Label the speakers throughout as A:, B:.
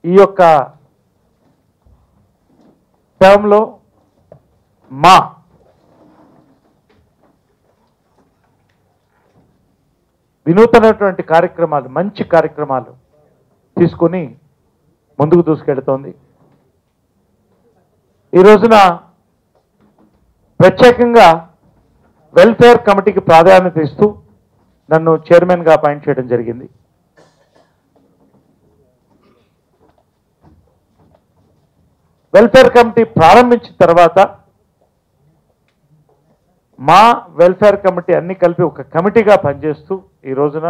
A: ఈ యొక్క టర్మ్లో మా వినూతనటువంటి కార్యక్రమాలు మంచి కార్యక్రమాలు తీసుకొని ముందుకు దూసుకెళ్తోంది ఈ రోజున ప్రత్యేకంగా వెల్ఫేర్ కమిటీకి ప్రాధాన్యత ఇస్తూ నన్ను చైర్మన్గా అపాయింట్ చేయడం జరిగింది వెల్ఫేర్ కమిటీ ప్రారంభించిన తర్వాత మా వెల్ఫేర్ కమిటీ అన్ని కలిపి ఒక కమిటీగా పనిచేస్తూ ఈ రోజున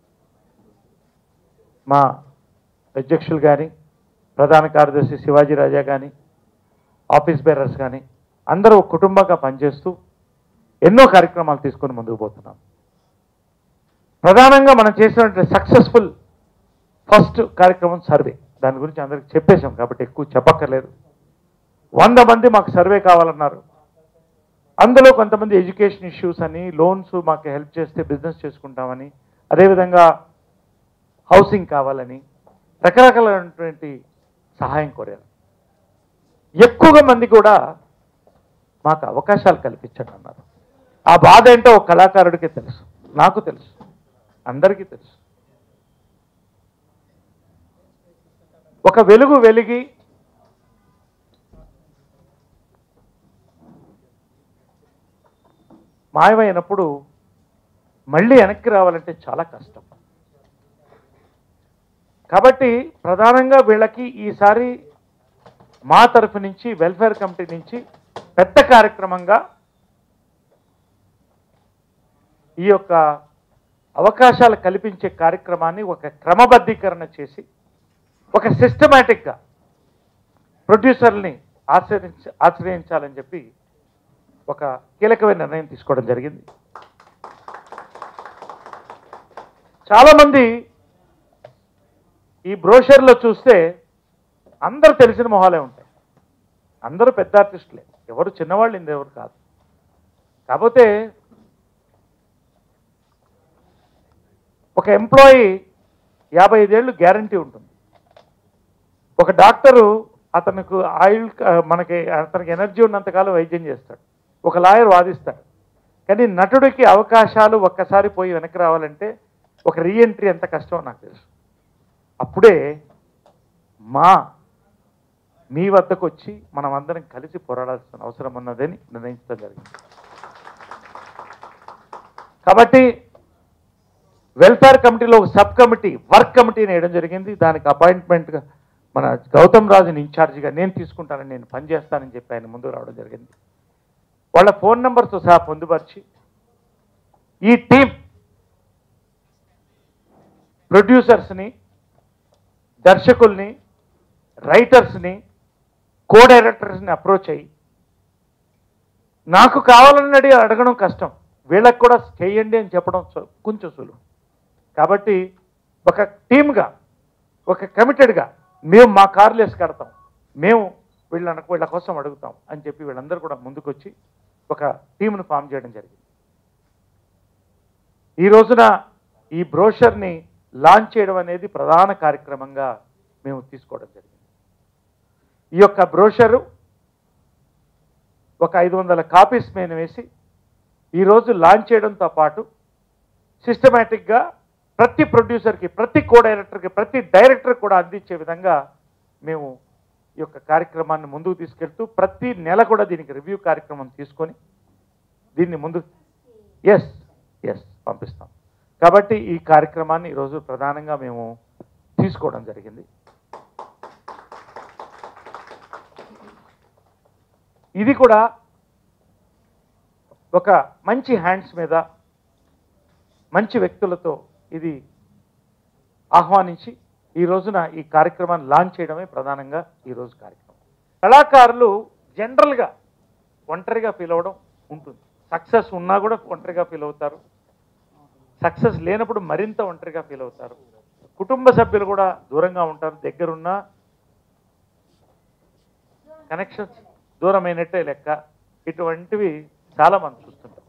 A: మా అధ్యక్షులు కానీ ప్రధాన కార్యదర్శి శివాజీ రాజా కానీ ఆఫీస్ బేరర్స్ కానీ అందరూ ఒక కుటుంబంగా పనిచేస్తూ ఎన్నో కార్యక్రమాలు తీసుకొని ముందుకు పోతున్నాం ప్రధానంగా మనం చేసినటువంటి సక్సెస్ఫుల్ ఫస్ట్ కార్యక్రమం సర్వే దాని గురించి అందరికి చెప్పేశాం కాబట్టి ఎక్కువ చెప్పక్కర్లేదు వంద మంది మాకు సర్వే కావాలన్నారు అందులో కొంతమంది ఎడ్యుకేషన్ ఇష్యూస్ అని లోన్స్ మాకు హెల్ప్ చేస్తే బిజినెస్ చేసుకుంటామని అదేవిధంగా హౌసింగ్ కావాలని రకరకాలైనటువంటి సహాయం కోరారు ఎక్కువగా మంది కూడా మాకు అవకాశాలు కల్పించండి అన్నారు ఆ బాధ ఏంటో ఒక కళాకారుడికి తెలుసు నాకు తెలుసు అందరికీ తెలుసు ఒక వెలుగు వెలిగి మాయమైనప్పుడు మళ్ళీ వెనక్కి రావాలంటే చాలా కష్టం కాబట్టి ప్రధానంగా వీళ్ళకి ఈసారి మా తరఫు నుంచి వెల్ఫేర్ కమిటీ నుంచి పెద్ద కార్యక్రమంగా ఈ యొక్క అవకాశాలు కల్పించే కార్యక్రమాన్ని ఒక క్రమబద్ధీకరణ చేసి ఒక సిస్టమేటిక్గా ప్రొడ్యూసర్ని ఆశ్రయించ ఆశ్రయించాలని చెప్పి ఒక కీలకమైన నిర్ణయం తీసుకోవడం జరిగింది చాలామంది ఈ బ్రోషర్లో చూస్తే అందరూ తెలిసిన మొహాలే ఉంటాయి అందరూ పెద్ద ఆర్టిస్టులే ఎవరు చిన్నవాళ్ళు ఇంది ఎవరు కాదు కాకపోతే ఒక ఎంప్లాయీ యాభై ఐదేళ్ళు గ్యారంటీ ఉంటుంది ఒక డాక్టరు అతనికి ఆయిల్ మనకి అతనికి ఎనర్జీ ఉన్నంతకాలం వైద్యం చేస్తాడు ఒక లాయర్ వాదిస్తాడు కానీ నటుడికి అవకాశాలు ఒక్కసారి పోయి వెనక్కి రావాలంటే ఒక రీఎంట్రీ ఎంత కష్టమో నాకు తెలుసు అప్పుడే మా మీ వద్దకు వచ్చి మనం అందరం కలిసి పోరాడాల్సిన అవసరం ఉన్నదని నిర్ణయించడం జరిగింది కాబట్టి వెల్ఫేర్ కమిటీలో ఒక సబ్ కమిటీ వర్క్ కమిటీని వేయడం జరిగింది దానికి అపాయింట్మెంట్గా మన గౌతమ్ రాజుని ఇన్ఛార్జిగా నేను తీసుకుంటానని నేను పనిచేస్తానని చెప్పి ఆయన ముందుకు రావడం జరిగింది వాళ్ళ ఫోన్ నెంబర్తో సహా పొందుపరిచి ఈ టీం ప్రొడ్యూసర్స్ని దర్శకుల్ని రైటర్స్ని కో డైరెక్టర్స్ని అప్రోచ్ అయ్యి నాకు కావాలన్నది అడగడం కష్టం వీళ్ళకి కూడా చేయండి అని చెప్పడం సు- కొంచెం సులువు కాబట్టి ఒక టీమ్గా ఒక కమిటెడ్గా మేము మా కార్లు వేసి కడతాం మేము వీళ్ళ వీళ్ళ కోసం అడుగుతాం అని చెప్పి వీళ్ళందరూ కూడా ముందుకొచ్చి ఒక టీంను ఫామ్ చేయడం జరిగింది ఈ రోజున ఈ బ్రోషర్ని లాంచ్ చేయడం అనేది ప్రధాన కార్యక్రమంగా మేము తీసుకోవడం జరిగింది ఈ యొక్క బ్రోషరు ఒక ఐదు వందల కాపీస్ మేము వేసి ఈరోజు లాంచ్ చేయడంతో పాటు సిస్టమేటిక్గా ప్రతి ప్రొడ్యూసర్కి ప్రతి కో డైరెక్టర్కి ప్రతి డైరెక్టర్ కూడా అందించే విధంగా మేము ఈ యొక్క కార్యక్రమాన్ని ముందుకు తీసుకెళ్తూ ప్రతి నెల కూడా దీనికి రివ్యూ కార్యక్రమం తీసుకొని దీన్ని ముందు ఎస్ ఎస్ పంపిస్తాం కాబట్టి ఈ కార్యక్రమాన్ని ఈరోజు ప్రధానంగా మేము తీసుకోవడం జరిగింది ఇది కూడా ఒక మంచి హ్యాండ్స్ మీద మంచి వ్యక్తులతో ఇది ఆహ్వానించి ఈ రోజున ఈ కార్యక్రమాన్ని లాంచ్ చేయడమే ప్రధానంగా ఈరోజు కార్యక్రమం కళాకారులు జనరల్గా ఒంటరిగా ఫీల్ అవ్వడం ఉంటుంది సక్సెస్ ఉన్నా కూడా ఒంటరిగా ఫీల్ అవుతారు సక్సెస్ లేనప్పుడు మరింత ఒంటరిగా ఫీల్ అవుతారు కుటుంబ సభ్యులు కూడా దూరంగా ఉంటారు దగ్గరున్న కనెక్షన్స్ దూరమైనట్టే లెక్క ఇటువంటివి చాలా మనం చూస్తుంటాం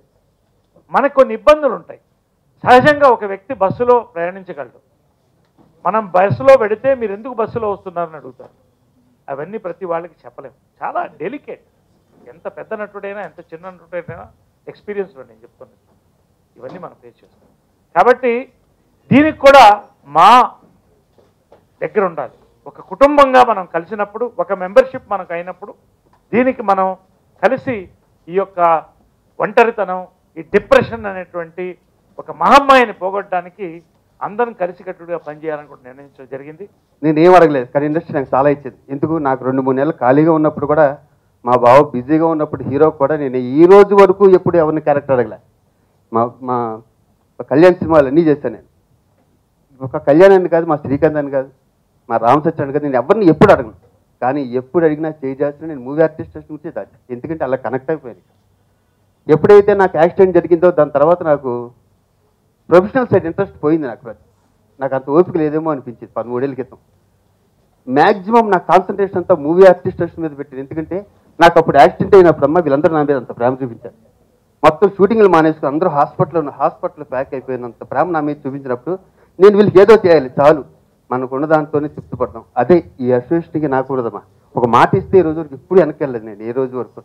A: మనకు కొన్ని ఇబ్బందులు ఉంటాయి సహజంగా ఒక వ్యక్తి బస్సులో ప్రయాణించగలడు మనం బస్సులో పెడితే మీరు ఎందుకు బస్సులో వస్తున్నారని అడుగుతారు అవన్నీ ప్రతి వాళ్ళకి చెప్పలేము చాలా డెలికేట్ ఎంత పెద్ద నటుడైనా ఎంత చిన్న నటుడైనా ఎక్స్పీరియన్స్ నేను చెప్తున్నాను ఇవన్నీ మనం ఫేస్ చేస్తాం కాబట్టి దీనికి కూడా మా దగ్గర ఉండాలి ఒక కుటుంబంగా మనం కలిసినప్పుడు ఒక మెంబర్షిప్ మనకు అయినప్పుడు దీనికి మనం కలిసి ఈ యొక్క ఒంటరితనం ఈ డిప్రెషన్ అనేటువంటి ఒక మహమ్మాయిని పోగొట్టడానికి అందరం కలిసికట్టుగా పనిచేయాలని కూడా నిర్ణయించడం జరిగింది
B: నేను ఏం అడగలేదు కానీ ఇండస్ట్రీ నాకు చాలా ఇచ్చింది ఎందుకు నాకు రెండు మూడు నెలలు ఖాళీగా ఉన్నప్పుడు కూడా మా బావ బిజీగా ఉన్నప్పుడు హీరో కూడా నేను ఈ రోజు వరకు ఎప్పుడు ఎవరిని క్యారెక్టర్ అడగలే మా మా మా కళ్యాణ్ సినిమాలు అన్నీ చేశాను నేను ఒక కళ్యాణ్ అని కాదు మా శ్రీకాంత్ అని కాదు మా రామ్ సత్య అని కాదు నేను ఎవరిని ఎప్పుడు అడగను కానీ ఎప్పుడు అడిగినా చేయాల్సిన నేను మూవీ ఆర్టిస్ట్ నుంచి దాటి ఎందుకంటే అలా కనెక్ట్ అయిపోయాను ఎప్పుడైతే నాకు యాక్సిడెంట్ జరిగిందో దాని తర్వాత నాకు ప్రొఫెషనల్ సైడ్ ఇంట్రెస్ట్ పోయింది నాకు నాకు అంత ఓపిక లేదేమో అనిపించింది పదమూడేళ్ళ క్రితం మ్యాక్సిమం నా కాన్సన్ట్రేషన్ అంతా మూవీ ఆర్టిస్టర్స్ మీద పెట్టింది ఎందుకంటే నాకు అప్పుడు యాక్సిడెంట్ అయినప్పుడు అమ్మ వీళ్ళందరూ నా మీద అంత ప్రేమ చూపించారు మొత్తం షూటింగ్లు మానేసుకుని అందరూ హాస్పిటల్లో ఉన్న హాస్పిటల్ ప్యాక్ అయిపోయినంత ప్రేమ నా మీద చూపించినప్పుడు నేను వీళ్ళకి ఏదో చేయాలి చాలు మనకు ఉన్న దాంతోనే తృప్తి పడదాం అదే ఈ అసోసియేషన్కి నాకు కూడదమ్మా ఒక మాట ఇస్తే ఈ రోజు వరకు ఇప్పుడు వెనకెళ్ళలేదు నేను ఏ రోజు వరకు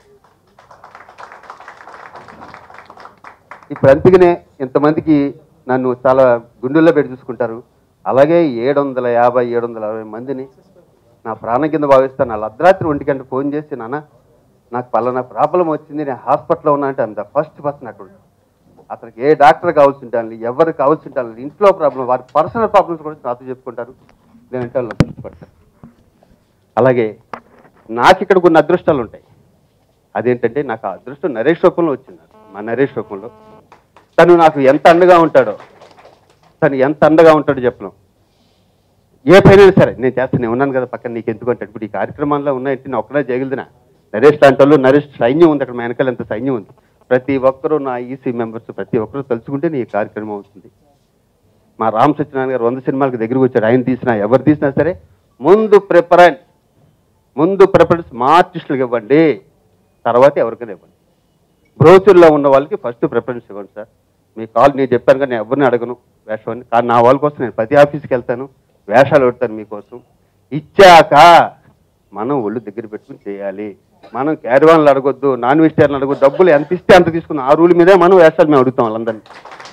B: ఇప్పుడు అందుకనే ఇంతమందికి నన్ను చాలా గుండెల్లో పెట్టి చూసుకుంటారు అలాగే ఏడు వందల యాభై ఏడు వందల అరవై మందిని నా ప్రాణం కింద భావిస్తాను వాళ్ళు అర్ధరాత్రి ఒంటి గంట ఫోన్ చేసి నాన్న నాకు పలానా ప్రాబ్లం వచ్చింది నేను హాస్పిటల్లో ఉన్నా అంటే అంత ఫస్ట్ పర్సన్ అక్కడ ఉంటాడు. అతనికి ఏ డాక్టర్ కావాల్సి ఉంటాను ఎవరు కావాల్సి ఉంటాను ఇంట్లో ప్రాబ్లం వారి పర్సనల్ ప్రాబ్లమ్స్ కూడా నాతో చెప్పుకుంటారు లేదంటే వాళ్ళు దృష్టిపడతారు అలాగే నాకు ఇక్కడ కొన్ని అదృష్టాలు ఉంటాయి అదేంటంటే నాకు ఆ అదృష్టం నరేష్ రూపంలో వచ్చింది మా నరేష్ రూపంలో తను నాకు ఎంత అండగా ఉంటాడో తను ఎంత అండగా ఉంటాడో చెప్పను ఏ పైన సరే నేను చేస్తాను నేను ఉన్నాను కదా పక్కన నీకు ఎందుకు అంటే ఇప్పుడు ఈ కార్యక్రమాల్లో ఉన్నాయంటే నేను ఒక్కడే చేయగలిదినా నరేష్ లాంటి వాళ్ళు నరేష్ సైన్యం ఉంది అక్కడ మా వెనకాల ఎంత సైన్యం ఉంది ప్రతి ఒక్కరూ నా ఈసీ మెంబర్స్ ప్రతి ఒక్కరూ తలుచుకుంటే నీ కార్యక్రమం అవుతుంది మా రామ్ సత్యనారాయణ గారు వంద సినిమాలకు దగ్గరికి వచ్చాడు ఆయన తీసినా ఎవరు తీసినా సరే ముందు ప్రిఫరెన్స్ ముందు ప్రిఫరెన్స్ మా ఆర్టిస్టులకు ఇవ్వండి తర్వాత ఎవరికైనా ఇవ్వండి బ్రోచర్లో ఉన్న వాళ్ళకి ఫస్ట్ ప్రిఫరెన్స్ ఇవ్వండి సార్ మీ కాల్ నేను చెప్పాను కానీ నేను ఎవరిని అడగను వేషాన్ని కానీ నా వాళ్ళ కోసం నేను ప్రతి ఆఫీస్కి వెళ్తాను వేషాలు పెడతాను మీకోసం ఇచ్చాక మనం ఒళ్ళు దగ్గర పెట్టుకుని చేయాలి మనం క్యారివాన్లు అడగొద్దు నాన్ వెజిటేరియన్ అడగొద్దు డబ్బులు ఎంత ఇస్తే అంత తీసుకుని ఆ రూల్ మీదే మనం వేషాలు మేము అడుగుతాం వాళ్ళందరినీ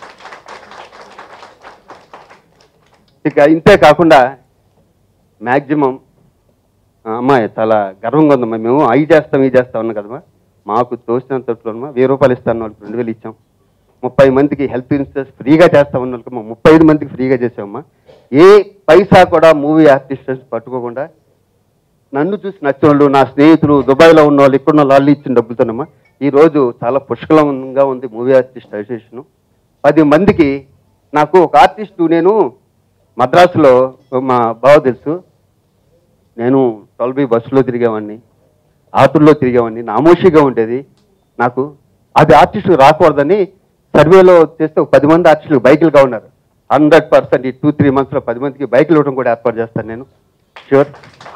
B: ఇక ఇంతే కాకుండా మ్యాక్సిమం అమ్మాయి చాలా గర్వంగా ఉందమ్మా మేము అవి చేస్తాం ఇవి చేస్తాం అన్నాం కదమ్మా మాకు తోచినంత అమ్మా వెయ్యి రూపాయలు ఇస్తాను వాళ్ళకి రెండు వేలు ఇచ్చాం ముప్పై మందికి హెల్త్ ఇన్సూరెన్స్ ఫ్రీగా చేస్తాం ఉన్న వాళ్ళకి ముప్పై ఐదు మందికి ఫ్రీగా చేసామమ్మా ఏ పైసా కూడా మూవీ ఆర్టిస్టర్స్ పట్టుకోకుండా నన్ను చూసి నచ్చిన వాళ్ళు నా స్నేహితులు దుబాయ్లో ఉన్న వాళ్ళు ఇక్కడ ఉన్న వాళ్ళు ఇచ్చిన డబ్బులతోనమ్మా ఈ రోజు చాలా పుష్కలంగా ఉంది మూవీ ఆర్టిస్ట్ అసోసియేషన్ పది మందికి నాకు ఒక ఆర్టిస్టు నేను మద్రాసులో మా బావ తెలుసు నేను ట్వెల్వ్ బస్సులో తిరిగేవాడిని ఆతుల్లో తిరిగేవాడిని నామోషిగా ఉండేది నాకు అది ఆర్టిస్టు రాకూడదని సర్వేలో చేస్తే ఒక పది మంది ఆర్టిస్టులు బైకులుగా ఉన్నారు హండ్రెడ్ పర్సెంట్ ఈ టూ త్రీ మంత్స్లో పది మందికి బైకులు ఇవ్వడం కూడా ఏర్పాటు చేస్తాను నేను షూర్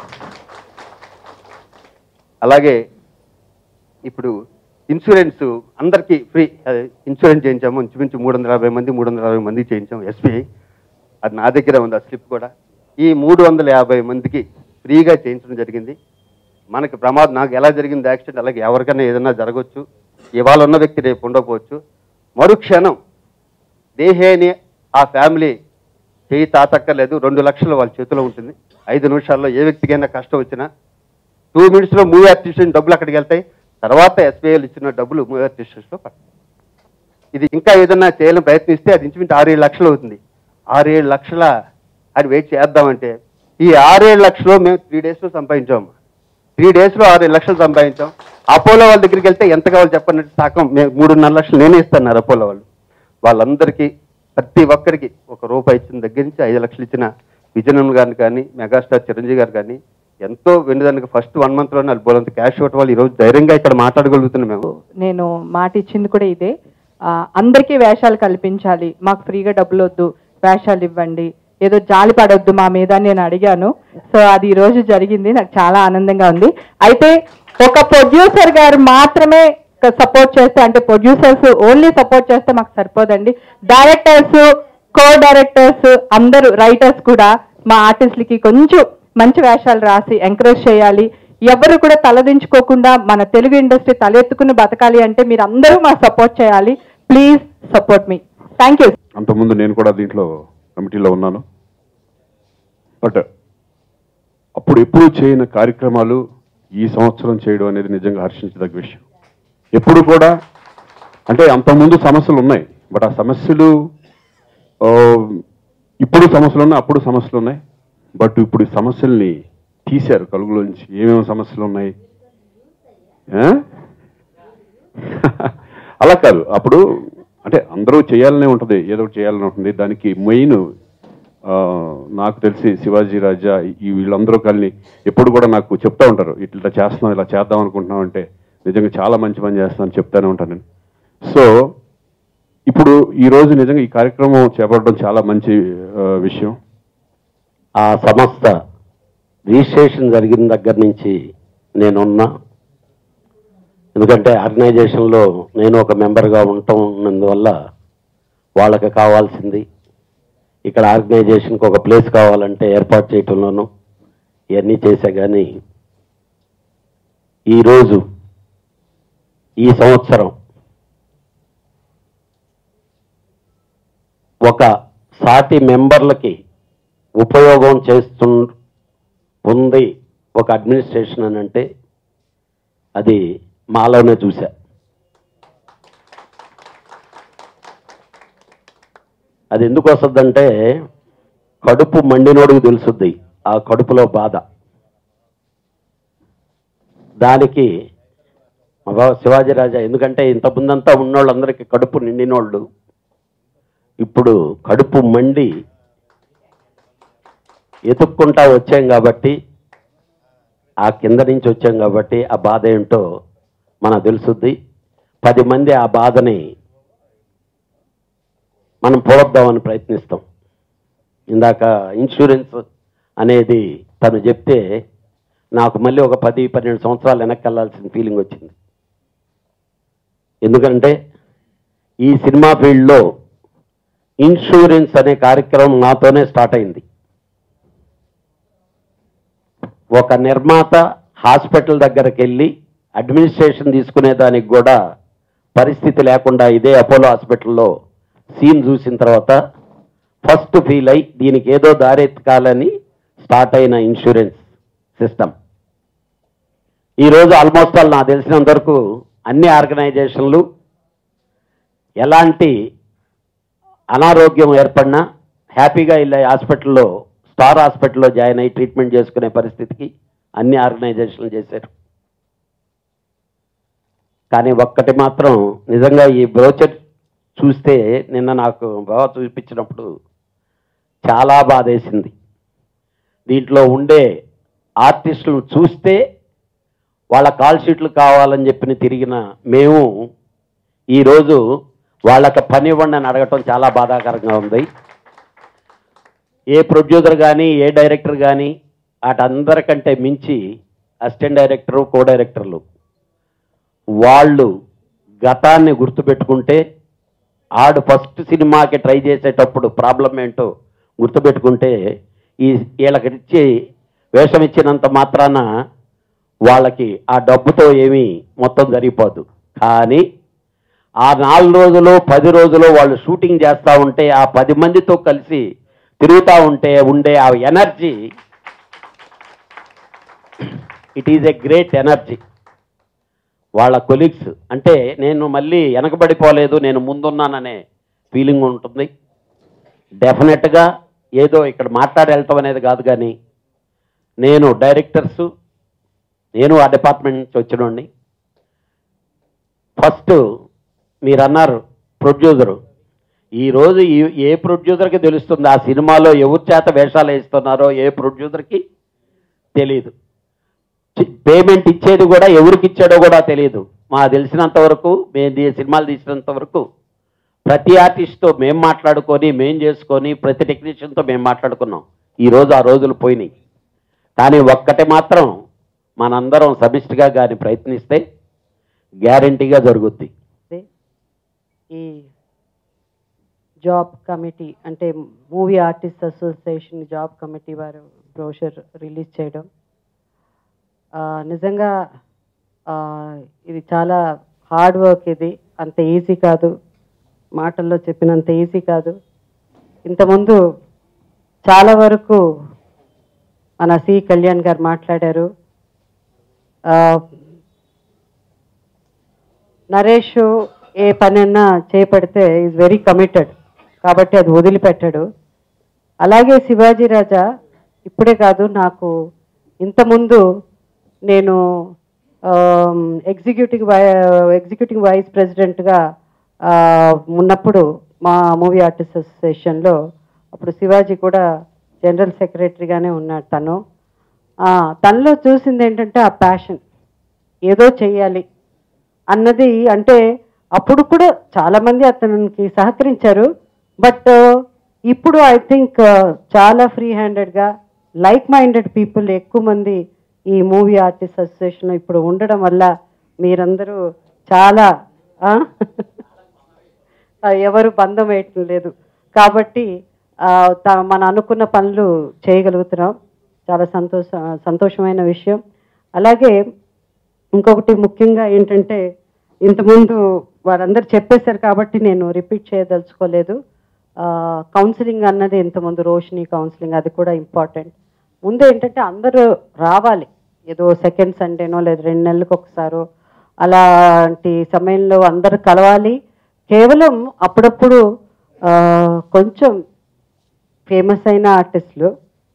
B: అలాగే ఇప్పుడు ఇన్సూరెన్స్ అందరికీ ఫ్రీ ఇన్సూరెన్స్ చేయించాము ఇంచుమించు మూడు వందల యాభై మంది మూడు వందల యాభై మంది చేయించాము ఎస్బీఐ అది నా దగ్గర ఉంది ఆ స్లిప్ కూడా ఈ మూడు వందల యాభై మందికి ఫ్రీగా చేయించడం జరిగింది మనకి ప్రమాదం నాకు ఎలా జరిగింది యాక్సిడెంట్ అలాగే ఎవరికైనా ఏదైనా జరగవచ్చు ఇవాళ ఉన్న వ్యక్తి రేపు ఉండకపోవచ్చు మరుక్షణం దేహేని ఆ ఫ్యామిలీ చేయి తాతక్కర్లేదు రెండు లక్షలు వాళ్ళ చేతిలో ఉంటుంది ఐదు నిమిషాల్లో ఏ వ్యక్తికైనా కష్టం వచ్చినా టూ మినిట్స్లో మూవీ ఆర్టిస్టేషన్ డబ్బులు అక్కడికి వెళ్తాయి తర్వాత ఎస్బీఐలు ఇచ్చిన డబ్బులు మూవీ ఆర్టిస్టేషన్లో పడతాయి ఇది ఇంకా ఏదన్నా చేయాలని ప్రయత్నిస్తే అది ఇంచుమించు ఆరేడు లక్షలు అవుతుంది ఆరేడు లక్షల అది వెయిట్ చేద్దామంటే ఈ ఆరేడు లక్షలు మేము త్రీ డేస్లో సంపాదించాము త్రీ డేస్లో ఆరేడు లక్షలు సంపాదించాం అపోలో వాళ్ళ దగ్గరికి వెళ్తే ఎంత కావాలి చెప్పండి సగం మేము మూడున్నర లక్షలు నేనే ఇస్తాను అపోలో వాళ్ళు వాళ్ళందరికీ ప్రతి ఒక్కరికి ఒక రూపాయి ఇచ్చిన దగ్గర నుంచి ఐదు లక్షలు ఇచ్చిన విజయనగరం గారిని కానీ మెగాస్టార్ చిరంజీవి గారు కానీ ఎంతో వెండిదానికి ఫస్ట్ వన్ మంత్లోనే వాళ్ళు బోలంత క్యాష్ ఇవ్వటం వాళ్ళు ఈరోజు ధైర్యంగా ఇక్కడ మాట్లాడగలుగుతున్నాం మేము
C: నేను మాట ఇచ్చింది కూడా ఇదే ఆ, అందరికీ వేషాలు కల్పించాలి మాకు ఫ్రీగా డబ్బులు వద్దు వేషాలు ఇవ్వండి ఏదో జాలి పడొద్దు మా మీద అని నేను అడిగాను సో అది ఈ రోజు జరిగింది నాకు చాలా ఆనందంగా ఉంది అయితే ఒక ప్రొడ్యూసర్ గారు మాత్రమే సపోర్ట్ చేస్తే అంటే ప్రొడ్యూసర్స్ ఓన్లీ సపోర్ట్ చేస్తే మాకు సరిపోదండి డైరెక్టర్స్ కో డైరెక్టర్స్ అందరూ రైటర్స్ కూడా మా ఆర్టిస్టులకి కొంచెం మంచి వేషాలు రాసి ఎంకరేజ్ చేయాలి ఎవరు కూడా తలదించుకోకుండా మన తెలుగు ఇండస్ట్రీ తలెత్తుకుని బతకాలి అంటే మీరు అందరూ మా సపోర్ట్ చేయాలి ప్లీజ్ సపోర్ట్ మీ థ్యాంక్ యూ
D: అంతకుముందు నేను కూడా దీంట్లో కమిటీలో ఉన్నాను బట్ అప్పుడు ఎప్పుడు చేయని కార్యక్రమాలు ఈ సంవత్సరం చేయడం అనేది నిజంగా హర్షించదగ్గ విషయం ఎప్పుడు కూడా అంటే అంతకుముందు సమస్యలు ఉన్నాయి బట్ ఆ సమస్యలు ఆ, ఇప్పుడు సమస్యలు ఉన్నాయి అప్పుడు సమస్యలు ఉన్నాయి బట్ ఇప్పుడు ఈ సమస్యల్ని తీశారు కలుగులోంచి ఏమేమి సమస్యలు ఉన్నాయి ఆ? అలా కాదు అప్పుడు అంటే అందరూ చేయాలనే ఉంటుంది ఏదో ఒకటి చేయాలని ఉంటుంది దానికి మెయిన్ నాకు తెలిసి శివాజీ రాజా ఈ వీళ్ళందరూ కలిని ఎప్పుడు కూడా నాకు చెప్తా ఉంటారు ఇట్లా చేస్తున్నాం ఇలా చేద్దాం అనుకుంటున్నాం అంటే నిజంగా చాలా మంచి పని చేస్తానని చెప్తానే ఉంటాను నేను సో ఇప్పుడు ఈ రోజు నిజంగా ఈ కార్యక్రమం చేపట్టడం చాలా మంచి ఆ, విషయం
E: ఆ సంస్థ రిజిస్ట్రేషన్ జరిగిన దగ్గర నుంచి నేనున్నా ఎందుకంటే ఆర్గనైజేషన్లో నేను ఒక మెంబర్గా ఉండటం ఉన్నందువల్ల వాళ్ళకి కావాల్సింది ఇక్కడ ఆర్గనైజేషన్కి ఒక ప్లేస్ కావాలంటే ఏర్పాటు చేయటంలోనూ ఇవన్నీ చేశా కానీ ఈరోజు ఈ సంవత్సరం ఒక సాటి మెంబర్లకి ఉపయోగం చేస్తు ఉంది ఒక అడ్మినిస్ట్రేషన్ అని అంటే అది మాలోనే చూసా అది ఎందుకు వస్తుందంటే కడుపు మండినోడుకు తెలుసుద్ది ఆ కడుపులో బాధ దానికి మా బావ శివాజీ రాజా ఎందుకంటే ఇంత ముందంతా ఉన్నోళ్ళందరికీ కడుపు నిండినోళ్ళు ఇప్పుడు కడుపు మండి ఎతుక్కుంటా వచ్చాం కాబట్టి ఆ కింద నుంచి వచ్చాం కాబట్టి ఆ బాధ ఏంటో మనకు తెలుసుద్ది పది మంది ఆ బాధని మనం పోగొద్దామని ప్రయత్నిస్తాం ఇందాక ఇన్సూరెన్స్ అనేది తను చెప్తే నాకు మళ్ళీ ఒక పది పన్నెండు సంవత్సరాలు వెనక్కి వెళ్ళాల్సిన ఫీలింగ్ వచ్చింది ఎందుకంటే ఈ సినిమా ఫీల్డ్లో ఇన్సూరెన్స్ అనే కార్యక్రమం నాతోనే స్టార్ట్ అయింది ఒక నిర్మాత హాస్పిటల్ దగ్గరికి వెళ్ళి అడ్మినిస్ట్రేషన్ తీసుకునే దానికి కూడా పరిస్థితి లేకుండా ఇదే అపోలో హాస్పిటల్లో సీన్ చూసిన తర్వాత ఫస్ట్ ఫీల్ అయి దీనికి ఏదో దారెత్తుకాలని స్టార్ట్ అయిన ఇన్సూరెన్స్ సిస్టమ్ ఈరోజు ఆల్మోస్ట్ ఆల్ నాకు తెలిసినంత వరకు అన్ని ఆర్గనైజేషన్లు ఎలాంటి అనారోగ్యం ఏర్పడినా హ్యాపీగా వెళ్ళే హాస్పిటల్లో స్టార్ హాస్పిటల్లో జాయిన్ అయ్యి ట్రీట్మెంట్ చేసుకునే పరిస్థితికి అన్ని ఆర్గనైజేషన్లు చేశారు కానీ ఒక్కటి మాత్రం నిజంగా ఈ బ్రోచర్ చూస్తే నిన్న నాకు బాగా చూపించినప్పుడు చాలా బాధేసింది దీంట్లో ఉండే ఆర్టిస్టులను చూస్తే వాళ్ళ కాల్ షీట్లు కావాలని చెప్పి తిరిగిన మేము ఈరోజు వాళ్ళకి పని ఇవ్వండి అని అడగటం చాలా బాధాకరంగా ఉంది ఏ ప్రొడ్యూసర్ కానీ ఏ డైరెక్టర్ కానీ వాటందరికంటే మించి అసిస్టెంట్ డైరెక్టరు కో డైరెక్టర్లు వాళ్ళు గతాన్ని గుర్తుపెట్టుకుంటే ఆడు ఫస్ట్ సినిమాకి ట్రై చేసేటప్పుడు ప్రాబ్లం ఏంటో గుర్తుపెట్టుకుంటే ఈ వీళ్ళకి ఇచ్చి వేషం ఇచ్చినంత మాత్రాన వాళ్ళకి ఆ డబ్బుతో ఏమీ మొత్తం జరిగిపోదు కానీ ఆ నాలుగు రోజులు పది రోజులు వాళ్ళు షూటింగ్ చేస్తూ ఉంటే ఆ పది మందితో కలిసి తిరుగుతూ ఉంటే ఉండే ఆ energy it is a great energy వాళ్ళ కొలీగ్స్ అంటే నేను మళ్ళీ వెనకబడిపోలేదు నేను ముందున్నాననే ఫీలింగ్ ఉంటుంది డెఫినెట్గా ఏదో ఇక్కడ మాట్లాడి వెళ్తాం అనేది కాదు కానీ నేను డైరెక్టర్సు నేను ఆ డిపార్ట్మెంట్ నుంచి వచ్చినోడిని ఫస్ట్ మీరు అన్నారు ప్రొడ్యూసరు ఈరోజు ఈ ఏ ప్రొడ్యూసర్కి తెలుస్తుంది ఆ సినిమాలో ఎవరి చేత వేషాలు వేస్తున్నారో ఏ ప్రొడ్యూసర్కి తెలియదు పేమెంట్ ఇచ్చేది కూడా ఎవరికి ఇచ్చాడో కూడా తెలియదు మా తెలిసినంత వరకు మేము దీ- సినిమాలు తీసినంత వరకు ప్రతి ఆర్టిస్ట్తో మేము మాట్లాడుకొని మేము చేసుకొని ప్రతి టెక్నీషియన్తో మేము మాట్లాడుకున్నాం ఈరోజు ఆ రోజులు పోయినాయి కానీ ఒక్కటి మాత్రం మనందరం సమిష్టిగా కానీ ప్రయత్నిస్తే గ్యారంటీగా జరుగుద్ది
F: ఈ జాబ్ కమిటీ అంటే movie artist association job committee వారు బ్రోషర్ రిలీజ్ చేయడం ఆ, నిజంగా ఆ, ఇది చాలా హార్డ్ వర్క్ ఇది అంత ఈజీ కాదు మాటల్లో చెప్పినంత ఈజీ కాదు ఇంతకుముందు చాలా వరకు మన సి కళ్యాణ్ గారు మాట్లాడారు ఆ, నరేష్ ఏ పనైనా చేపడితే ఈజ్ వెరీ కమిటెడ్ కాబట్టి అది వదిలిపెట్టాడు అలాగే శివాజీ రాజా ఇప్పుడే కాదు నాకు ఇంతకుముందు నేను ఎగ్జిక్యూటివ్ వై ఎగ్జిక్యూటివ్ వైస్ ప్రెసిడెంట్గా ఉన్నప్పుడు మా మూవీ ఆర్టిస్ట్ అసోసియేషన్లో అప్పుడు శివాజీ కూడా జనరల్ సెక్రటరీగానే ఉన్నాడు తను ఆ, తనలో చూసింది ఏంటంటే ఆ ప్యాషన్ ఏదో చెయ్యాలి అన్నది అంటే అప్పుడు కూడా చాలామంది అతనికి సహకరించారు బట్ ఇప్పుడు ఐ థింక్ చాలా ఫ్రీ హ్యాండెడ్గా లైక్ మైండెడ్ పీపుల్ ఎక్కువ మంది ఈ మూవీ ఆర్టిస్ట్ అసోసియేషన్లో ఇప్పుడు ఉండడం వల్ల మీరందరూ చాలా ఆ? ఆ, ఎవరు బంధం వేయటం లేదు కాబట్టి ఆ, త- మన అనుకున్న పనులు చేయగలుగుతున్నాం చాలా సంతోష సంతోషమైన విషయం అలాగే ఇంకొకటి ముఖ్యంగా ఏంటంటే ఇంతకుముందు వారందరూ చెప్పేశారు కాబట్టి నేను రిపీట్ చేయదలుచుకోలేదు కౌన్సిలింగ్ అన్నది ఇంతకుముందు రోషిని కౌన్సిలింగ్ అది కూడా ఇంపార్టెంట్ ముందు ఏంటంటే అందరూ రావాలి ఏదో సెకండ్ సండేనో లేదా రెండు నెలలకు ఒకసారో అలాంటి సమయంలో అందరూ కలవాలి కేవలం అప్పుడప్పుడు ఆ, కొంచెం ఫేమస్ అయిన ఆర్టిస్టులు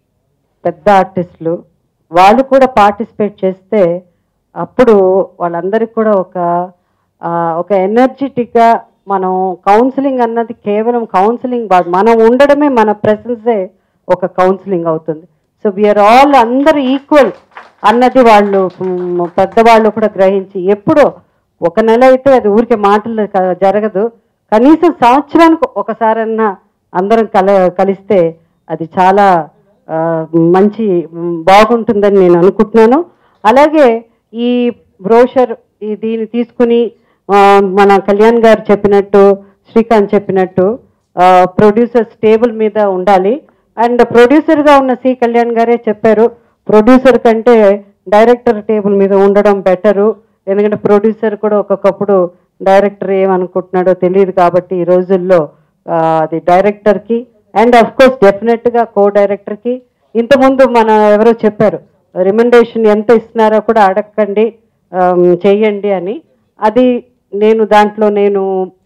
F: పెద్ద ఆర్టిస్టులు వాళ్ళు కూడా పార్టిసిపేట్ చేస్తే అప్పుడు వాళ్ళందరికీ కూడా ఒక ఆ, ఒక ఎనర్జెటిక్గా మనం కౌన్సిలింగ్ అన్నది కేవలం కౌన్సిలింగ్ మనం ఉండడమే మన ప్రెసెన్సే ఒక కౌన్సిలింగ్ అవుతుంది సో వీఆర్ ఆల్ అందరు ఈక్వల్ అన్నది వాళ్ళు మ్, పెద్దవాళ్ళు కూడా గ్రహించి ఎప్పుడో ఒక నెల అయితే అది ఊరికే మాటలు క- జరగదు కనీసం సంవత్సరానికి ఒకసారన్నా అందరం కల కలిస్తే అది చాలా ఆ, మంచి మ్, బాగుంటుందని నేను అనుకుంటున్నాను అలాగే ఈ బ్రోషర్ ఈ దీన్ని తీసుకుని ఆ, మన కళ్యాణ్ గారు చెప్పినట్టు శ్రీకాంత్ చెప్పినట్టు ప్రొడ్యూసర్స్ టేబుల్ మీద ఉండాలి అండ్ ప్రొడ్యూసర్గా ఉన్న సి కళ్యాణ్ గారే చెప్పారు ప్రొడ్యూసర్ కంటే డైరెక్టర్ టేబుల్ మీద ఉండడం బెటరు ఎందుకంటే ప్రొడ్యూసర్ కూడా ఒక్కొక్కప్పుడు డైరెక్టర్ ఏమనుకుంటున్నాడో తెలియదు కాబట్టి ఈ రోజుల్లో ఆ, అది డైరెక్టర్కి అండ్ అఫ్ కోర్స్ డెఫినెట్గా కో డైరెక్టర్కి ఇంతకుముందు మన ఎవరో చెప్పారు రిమండేషన్ ఎంత ఇస్తున్నారో కూడా అడగండి ఆమ్, చెయ్యండి అని అది నేను దాంట్లో నేను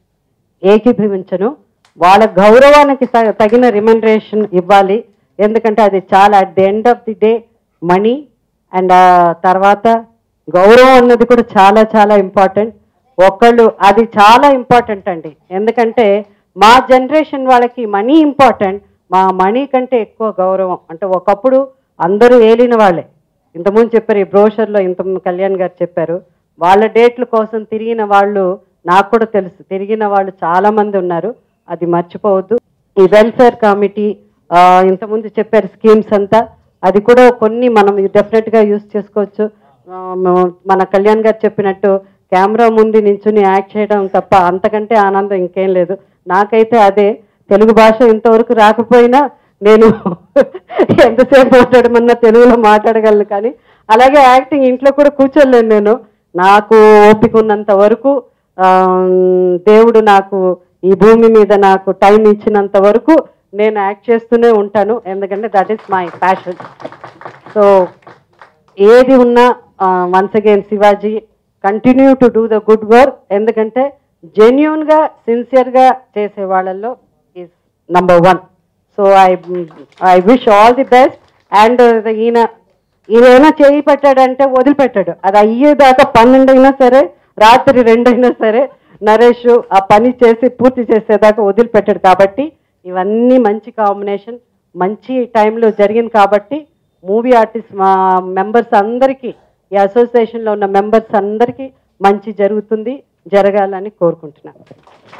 F: ఏకీభవించను వాళ్ళ గౌరవానికి త- తగిన రిమండరేషన్ ఇవ్వాలి ఎందుకంటే అది చాలా at the end of the day money and తర్వాత గౌరవం అన్నది కూడా చాలా చాలా ఇంపార్టెంట్ ఒకళ్ళు అది చాలా ఇంపార్టెంట్ అండి ఎందుకంటే మా జనరేషన్ వాళ్ళకి మనీ ఇంపార్టెంట్ మా మనీ కంటే ఎక్కువ గౌరవం అంటే ఒకప్పుడు అందరూ ఏలిన వాళ్ళే ఇంతకుముందు చెప్పారు ఈ బ్రోషర్లో ఇంత కళ్యాణ్ గారు చెప్పారు వాళ్ళ డేట్ల కోసం తిరిగిన వాళ్ళు నాకు కూడా తెలుసు తిరిగిన వాళ్ళు చాలా మంది ఉన్నారు అది మర్చిపోవద్దు ఈ వెల్ఫేర్ కమిటీ ఆ, ఇంతకుముందు చెప్పారు స్కీమ్స్ అంతా అది కూడా కొన్ని మనం డెఫినెట్గా యూస్ చేసుకోవచ్చు ఆ, మ- మన కళ్యాణ్ గారు చెప్పినట్టు కెమెరా ముందు నించుని యాక్ట్ చేయడం తప్ప అంతకంటే ఆనందం ఇంకేం లేదు నాకైతే అదే తెలుగు భాష ఇంతవరకు రాకపోయినా నేను ఎంతసేపు మాట్లాడమన్నా తెలుగులో మాట్లాడగలను కానీ అలాగే యాక్టింగ్ ఇంట్లో కూడా కూర్చోలేను నేను నాకు ఓపిక ఉన్నంత వరకు ఆ, దేవుడు నాకు ఈ భూమి మీద నాకు టైం ఇచ్చినంత వరకు నేను యాక్ట్ చేస్తూనే ఉంటాను ఎందుకంటే that is my passion so ఏది ఉన్నా once again Shivaji continue to do the good work ఎందుకంటే జెన్యున్గా సిన్సియర్గా చేసే వాళ్ళల్లో is number one so I I wish all the best and ఈయన ఈయన చేయి పెట్టాడంటే వదిలిపెట్టాడు అది అయ్యేదాకా పన్నెండు అయినా సరే రాత్రి రెండైనా సరే నరేష్ ఆ పని చేసి పూర్తి చేసేదాకా వదిలిపెట్టాడు కాబట్టి ఇవన్నీ మంచి కాంబినేషన్ మంచి టైంలో జరిగింది కాబట్టి మూవీ ఆర్టిస్ట్ మా మెంబర్స్ అందరికీ ఈ అసోసియేషన్లో ఉన్న మెంబర్స్ అందరికీ మంచి జరుగుతుంది జరగాలని కోరుకుంటున్నాను